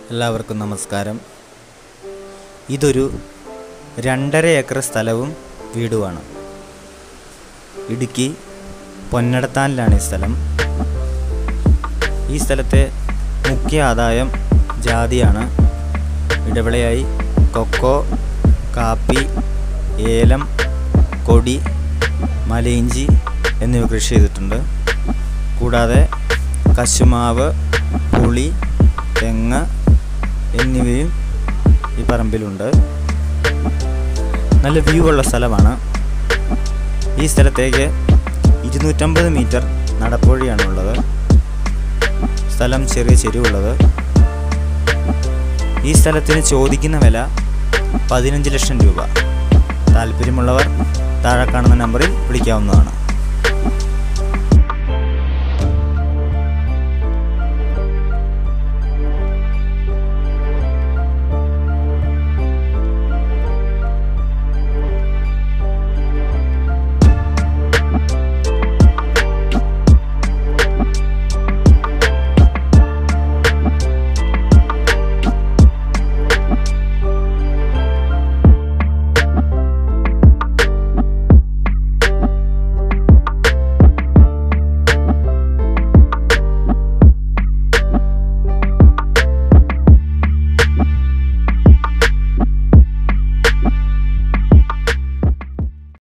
എല്ലാവർക്കും നമസ്കാരം ഇതൊരു രണ്ടര ഏക്കർ സ്ഥലവും വീടുമാണ് ഇടുക്കി പൊന്നടത്താനിലാണ് ഈ സ്ഥലം ഈ സ്ഥലത്തെ മുഖ്യ ആദായം ജാതിയാണ് ഇടവിളയായി കൊക്കോ കാപ്പി ഏലം കൊടി മലയിഞ്ചി എന്നിവ കൃഷി ചെയ്തിട്ടുണ്ട് കൂടാതെ കശുമാവ് പുളി തെങ്ങ് എന്നിവയും ഈ പറമ്പിലുണ്ട് നല്ല വ്യൂ ഉള്ള സ്ഥലമാണ് ഈ സ്ഥലത്തേക്ക് ഇരുന്നൂറ്റമ്പത് മീറ്റർ നടപ്പുവഴിയാണുള്ളത് സ്ഥലം ചെറിയ ചെരിവുള്ളത് ഈ സ്ഥലത്തിന് ചോദിക്കുന്ന വില പതിനഞ്ച് ലക്ഷം രൂപ താല്പര്യമുള്ളവർ താഴെ കാണുന്ന നമ്പറിൽ വിളിക്കാവുന്നതാണ്